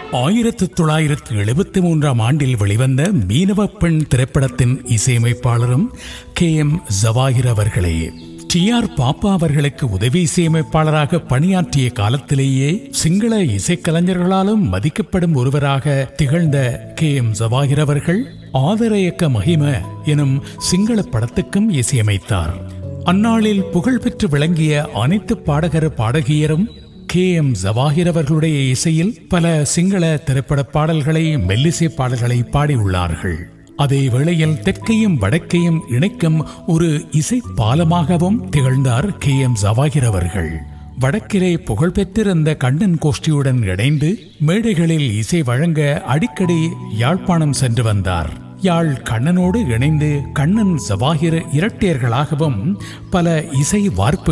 ஆயிரத்து தொள்ளாயிரத்து எழுபத்தி மூன்றாம் ஆண்டில் வெளிவந்த மீனவ பெண் திரைப்படத்தின் இசையமைப்பாளரும் கே எம் ஜவாஹிர் அவர்களே டி ஆர் பாப்பா அவர்களுக்கு உதவி இசையமைப்பாளராக பணியாற்றிய காலத்திலேயே சிங்கள இசைக்கலைஞர்களாலும் மதிக்கப்படும் ஒருவராக திகழ்ந்த கே எம் ஜவாஹிர் அவர்கள் ஆதரயக்க மகிம எனும் சிங்கள படத்துக்கும் இசையமைத்தார் அந்நாளில் புகழ்பெற்று விளங்கிய அனைத்து பாடகர் பாடகியரும் கே எம் ஜவாஹிர் அவர்களுடைய இசையில் பல சிங்கள திரைப்பட பாடல்களை மெல்லிசை பாடல்களை பாடியுள்ளார்கள் அதே வேளையில் தெற்கையும் வடக்கையும் இணைக்கும் ஒரு இசை பாலமாகவும் திகழ்ந்தார் கே எம் ஜவாஹிர் அவர்கள் வடக்கிலே புகழ்பெற்றிருந்த கண்ணன் கோஷ்டியுடன் இணைந்து மேடைகளில் இசை வழங்க அடிக்கடி யாழ்ப்பாணம் சென்று வந்தார் யாழ் கண்ணனோடு இணைந்து கண்ணன் ஜவாஹிர் இரட்டையர்களாகவும் பல இசை வார்ப்பு